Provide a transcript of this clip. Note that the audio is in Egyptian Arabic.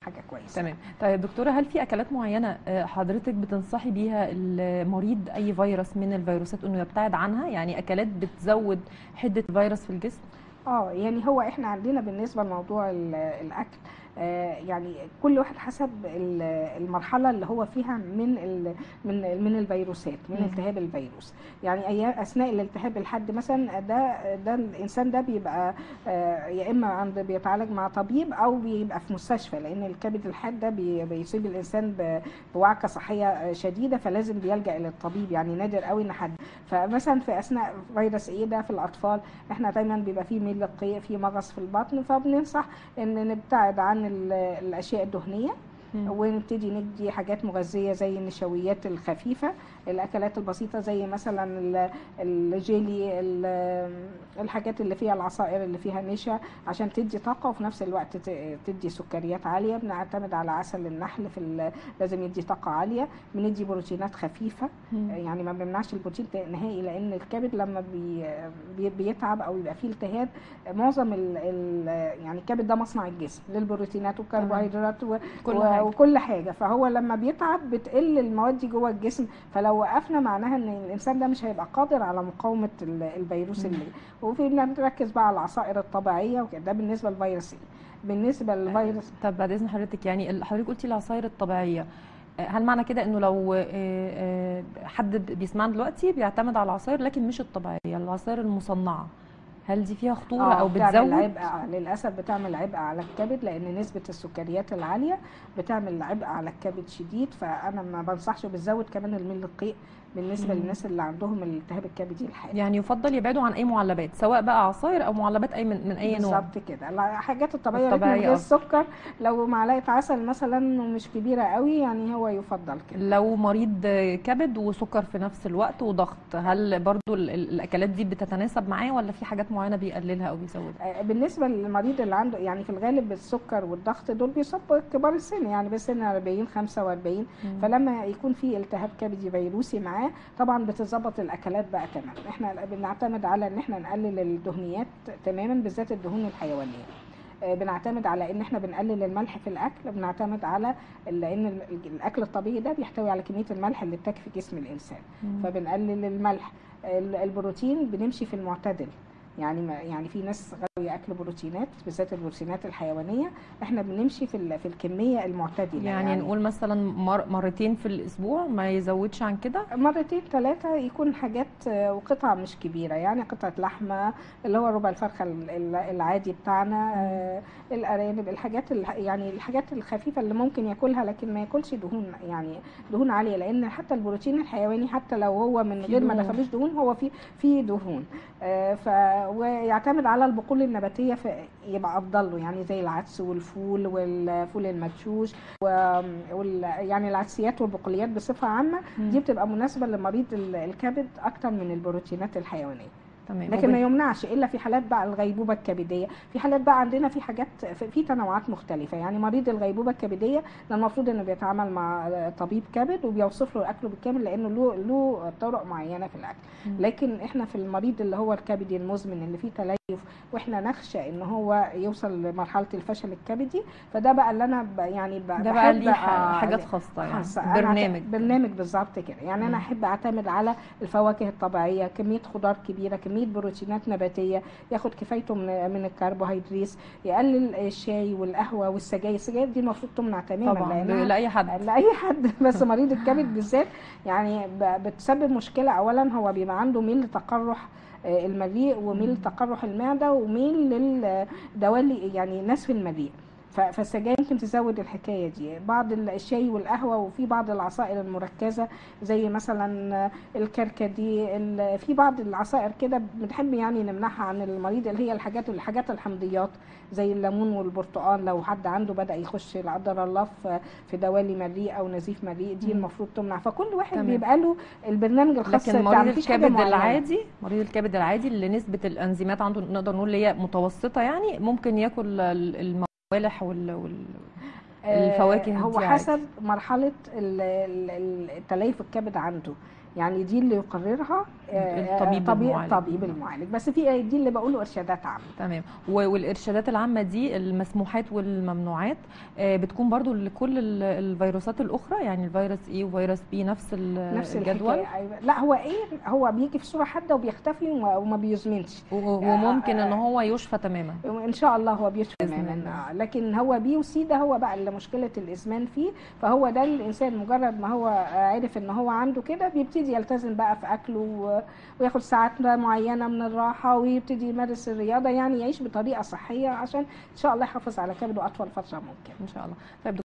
حاجه كويسه تمام طيب دكتوره هل في اكلات معينه آه، حضرتك بتنصحي بيها المريض اي فيروس من الفيروسات انه يبتعد عنها يعني اكلات بتزود حده الفيروس في الجسم اه يعني هو احنا عندنا بالنسبه لموضوع ال- الاكل آه يعني كل واحد حسب ال- المرحله اللي هو فيها من ال من من الفيروسات من مم. التهاب الفيروس يعني ايام اثناء الالتهاب الحاد مثلا ده ده الانسان ده بيبقى آه يا اما عند بيتعالج مع طبيب او بيبقى في مستشفى لان الكبد الحاد ده بي- بيصيب الانسان ب- بوعكه صحيه آه، شديده فلازم بيلجا الى الطبيب يعني نادر قوي ان حد فمثلا في اثناء فيروس ايه ده في الاطفال احنا دايما بيبقى فيه ميل للقيء فيه مغص في البطن فبننصح ان نبتعد عن ال- الاشياء الدهنيه مم. ونبتدي ندي حاجات مغذيه زي النشويات الخفيفه الاكلات البسيطه زي مثلا ال- الجيلي ال- الحاجات اللي فيها العصائر اللي فيها نشا عشان تدي طاقه وفي نفس الوقت ت- تدي سكريات عاليه بنعتمد على عسل النحل في ال- لازم يدي طاقه عاليه بندي بروتينات خفيفه مم. يعني ما بنمنعش البروتين نهائي لان الكبد لما بي بي- بيتعب او يبقى فيه التهاب معظم ال ال يعني الكبد ده مصنع الجسم للبروتينات والكربوهيدرات و كل و- حاجة. وكل حاجه فهو لما بيتعب بتقل المواد دي جوه الجسم فلو وقفنا معناها ان الانسان ده مش هيبقى قادر على مقاومه ال- الفيروس مم. اللي وفي بنركز بقى على العصائر الطبيعيه وكده ده بالنسبه للفيروس بالنسبه للفيروس طب بعد اذن حضرتك يعني ال- حضرتك قلتي العصاير الطبيعيه آه، هل معنى كده انه لو آه، آه، حد بيسمعنا دلوقتي بيعتمد على العصاير لكن مش الطبيعيه العصاير المصنعه هل دي فيها خطوره آه، او بتعمل بتزود عبء للاسف بتعمل عبء على الكبد لان نسبه السكريات العاليه بتعمل عبء على الكبد شديد فانا ما بنصحش وبتزود كمان الميل القيء بالنسبه مم. للناس اللي عندهم الالتهاب الكبدي الحاد يعني يفضل يبعدوا عن اي معلبات سواء بقى عصاير او معلبات اي من, من اي نوع بالظبط كده الحاجات الطبيعيه اللي الطبيعية من غير أفضل. السكر لو معلقه عسل مثلا ومش كبيره قوي يعني هو يفضل كده لو مريض كبد وسكر في نفس الوقت وضغط هل برضو ال- ال- الاكلات دي بتتناسب معاه ولا في حاجات معينه بيقللها او بيزودها آه، بالنسبه للمريض اللي عنده يعني في الغالب السكر والضغط دول بيصابوا كبار السن يعني بسن 40 45 فلما يكون في التهاب كبدي فيروسي معاه طبعا بتظبط الاكلات بقى تمام احنا بنعتمد على ان احنا نقلل الدهنيات تماما بالذات الدهون الحيوانيه آه، بنعتمد على ان احنا بنقلل الملح في الاكل بنعتمد على لان ال- الاكل الطبيعي ده بيحتوي على كميه الملح اللي بتكفي جسم الانسان مم. فبنقلل الملح ال- البروتين بنمشي في المعتدل يعني ما يعني في ناس غاويه اكل بروتينات بالذات البروتينات الحيوانيه احنا بنمشي في ال- في الكميه المعتدله يعني, يعني نقول مثلا مر مرتين في الاسبوع ما يزودش عن كده مرتين ثلاثة يكون حاجات آه، وقطع مش كبيرة يعني قطعة لحمة اللي هو ربع الفرخة ال- ال- العادي بتاعنا آه، الأرانب الحاجات الح- يعني الحاجات الخفيفة اللي ممكن ياكلها لكن ما ياكلش دهون يعني دهون عالية لأن حتى البروتين الحيواني حتى لو هو من في غير ما دهون. دخلوش دهون هو في في دهون آه، ف ويعتمد على البقول النباتية فيبقى أفضل له يعني زي العدس والفول والفول المدشوش و- وال يعني العدسيات والبقوليات بصفة عامة دي بتبقى مناسبة لمريض ال- الكبد أكتر من البروتينات الحيوانية تمام لكن ما وبن- يمنعش إلا في حالات بقى الغيبوبة الكبدية في حالات بقى عندنا في حاجات في في تنوعات مختلفة يعني مريض الغيبوبة الكبدية ده المفروض إنه بيتعامل مع طبيب كبد وبيوصف له أكله بالكامل لأنه له له طرق معينة في الأكل مم. لكن إحنا في المريض اللي هو الكبدي المزمن اللي فيه تليف وإحنا نخشى إن هو يوصل لمرحلة الفشل الكبدي فده بقى اللي أنا ب- يعني ب- ده بقى ليه بحب ح- أ- حاجات خاصه يعني خاصة. أنا برنامج أعت- برنامج بالظبط كده يعني مم. انا احب اعتمد على الفواكه الطبيعيه كميه خضار كبيره كميه بروتينات نباتيه ياخد كفايته من من الكربوهيدرات يقلل الشاي والقهوه والسجاير السجاير دي المفروض تمنع تماما طبعا لأنها لاي حد لاي حد بس مريض الكبد بالذات يعني ب- بتسبب مشكله اولا هو بيبقى عنده ميل لتقرح آه، المريء وميل مم. لتقرح المعده وميل للدوالي يعني نسف المريء ف- فالسجاير ممكن تزود الحكايه دي بعض ال- الشاي والقهوه وفي بعض العصائر المركزه زي مثلا الكركديه ال- في بعض العصائر كده بنحب يعني نمنعها عن المريض اللي هي الحاجات الحاجات الحمضيات زي الليمون والبرتقال لو حد عنده بدا يخش لا قدر الله في في دوالي مريء او نزيف مريء دي مم. المفروض تمنع فكل واحد تمام. بيبقى له البرنامج الخاص لكن بتاعه مريض مفيش حاجة الكبد معينة. العادي مريض الكبد العادي اللي نسبه الانزيمات عنده نقدر نقول اللي هي متوسطه يعني ممكن ياكل ال- الموالح وال, وال... آه، الفواكه هو دي عادي. حسب مرحلة ال- ال- ال- التليف الكبد عنده يعني دي اللي يقررها آه، الطبيب طبيب المعالج. الطبيب المعالج بس في دي اللي بقوله ارشادات عامه تمام و- والارشادات العامه دي المسموحات والممنوعات آه، بتكون برضو لكل ال- الفيروسات الاخرى يعني الفيروس اي وفيروس بي نفس ال- نفس الجدول الحكايه أيوة. لا هو ايه هو بيجي في صوره حاده وبيختفي وما وما بيزمنش و- وممكن ان آه، هو يشفى تماما ان شاء الله هو بيشفى بإذن تماما الله. آه، لكن هو بي وسي ده هو بقى اللي مشكله الازمان فيه فهو ده الانسان مجرد ما هو آه، عرف ان هو عنده كده بيبتدي يلتزم بقى في اكله و- وياخد ساعات معينه من الراحه ويبتدي يمارس الرياضه يعني يعيش بطريقه صحيه عشان ان شاء الله يحافظ على كبده اطول فتره ممكن ان شاء الله طيب